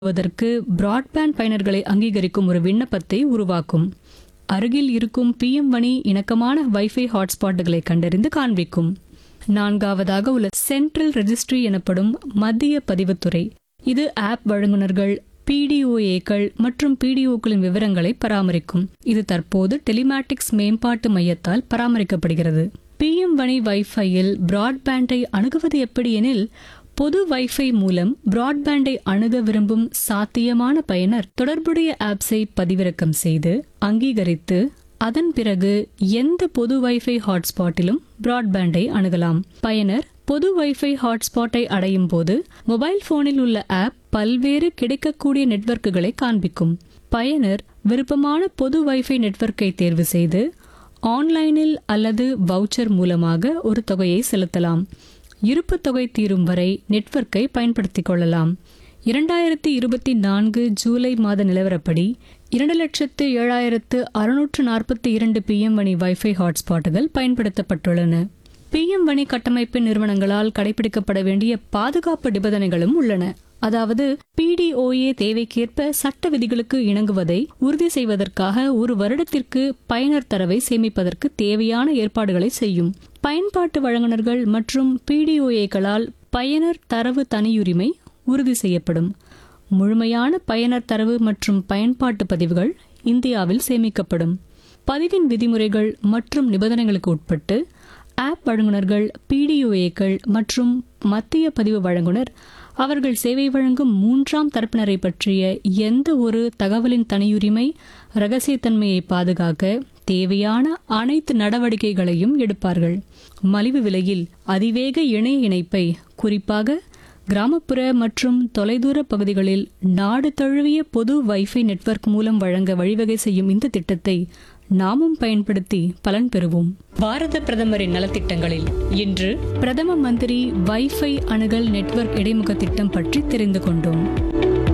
வதற்கு broadband பயனர்களை அங்கீகரிக்கும் ஒரு விண்ணப்பத்தை உருவாக்கும் அருகில் இருக்கும் பிஎம் வணி இணக்கமான வைஃபை ஹாட்ஸ்பாட்டுகளை கண்டறிந்து காண்பிக்கும் நான்காவதாக உள்ள சென்ட்ரல் ரெஜிஸ்ட்ரி எனப்படும் மத்திய பதிவுத்துறை இது ஆப் வழங்குனர்கள் பிடிஓஏக்கள் மற்றும் பிடிஓக்களின் விவரங்களை பராமரிக்கும் இது தற்போது டெலிமேட்டிக்ஸ் மேம்பாட்டு மையத்தால் பராமரிக்கப்படுகிறது பிஎம் வணி வைஃபையில் பிராட்பேண்டை அணுகுவது எப்படி எனில் பொது வைஃபை மூலம் பிராட்பேண்டை அணுக விரும்பும் சாத்தியமான பயனர் தொடர்புடைய ஆப்ஸை பதிவிறக்கம் செய்து அங்கீகரித்து அதன் பிறகு எந்த பொது வைஃபை ஹாட்ஸ்பாட்டிலும் பிராட்பேண்டை அணுகலாம் பயனர் பொது வைஃபை ஹாட்ஸ்பாட்டை அடையும் போது மொபைல் போனில் உள்ள ஆப் பல்வேறு கிடைக்கக்கூடிய நெட்வொர்க்குகளை காண்பிக்கும் பயனர் விருப்பமான பொது வைஃபை நெட்வொர்க்கை தேர்வு செய்து ஆன்லைனில் அல்லது வவுச்சர் மூலமாக ஒரு தொகையை செலுத்தலாம் இருப்பு தொகை தீரும் வரை நெட்வொர்க்கை பயன்படுத்திக் கொள்ளலாம் இரண்டாயிரத்தி இருபத்தி நான்கு ஜூலை மாத நிலவரப்படி இரண்டு லட்சத்து ஏழாயிரத்து அறுநூற்று நாற்பத்தி இரண்டு பிஎம் வணி வைஃபை ஹாட்ஸ்பாட்டுகள் பயன்படுத்தப்பட்டுள்ளன பிஎம் வணி கட்டமைப்பு நிறுவனங்களால் கடைபிடிக்கப்பட வேண்டிய பாதுகாப்பு நிபந்தனைகளும் உள்ளன அதாவது பிடிஓஏ தேவைக்கேற்ப சட்ட விதிகளுக்கு இணங்குவதை உறுதி செய்வதற்காக ஒரு வருடத்திற்கு பயனர் தரவை சேமிப்பதற்கு தேவையான ஏற்பாடுகளை செய்யும் பயன்பாட்டு வழங்குனர்கள் மற்றும் பிடிஓஏக்களால் பயனர் தரவு தனியுரிமை உறுதி செய்யப்படும் முழுமையான பயனர் தரவு மற்றும் பயன்பாட்டு பதிவுகள் இந்தியாவில் சேமிக்கப்படும் பதிவின் விதிமுறைகள் மற்றும் நிபந்தனைகளுக்கு உட்பட்டு ஆப் வழங்குனர்கள் பிடிஓஏக்கள் மற்றும் மத்திய பதிவு வழங்குனர் அவர்கள் சேவை வழங்கும் மூன்றாம் தரப்பினரை பற்றிய எந்த ஒரு தகவலின் தனியுரிமை ரகசியத்தன்மையை பாதுகாக்க தேவையான அனைத்து நடவடிக்கைகளையும் எடுப்பார்கள் மலிவு விலையில் அதிவேக இணைய இணைப்பை குறிப்பாக கிராமப்புற மற்றும் தொலைதூர பகுதிகளில் நாடு தழுவிய பொது வைஃபை நெட்வொர்க் மூலம் வழங்க வழிவகை செய்யும் இந்த திட்டத்தை நாமும் பயன்படுத்தி பலன் பெறுவோம் பாரத பிரதமரின் நலத்திட்டங்களில் இன்று பிரதம மந்திரி வைஃபை அணுகல் நெட்வொர்க் இடைமுக திட்டம் பற்றி தெரிந்து கொண்டோம்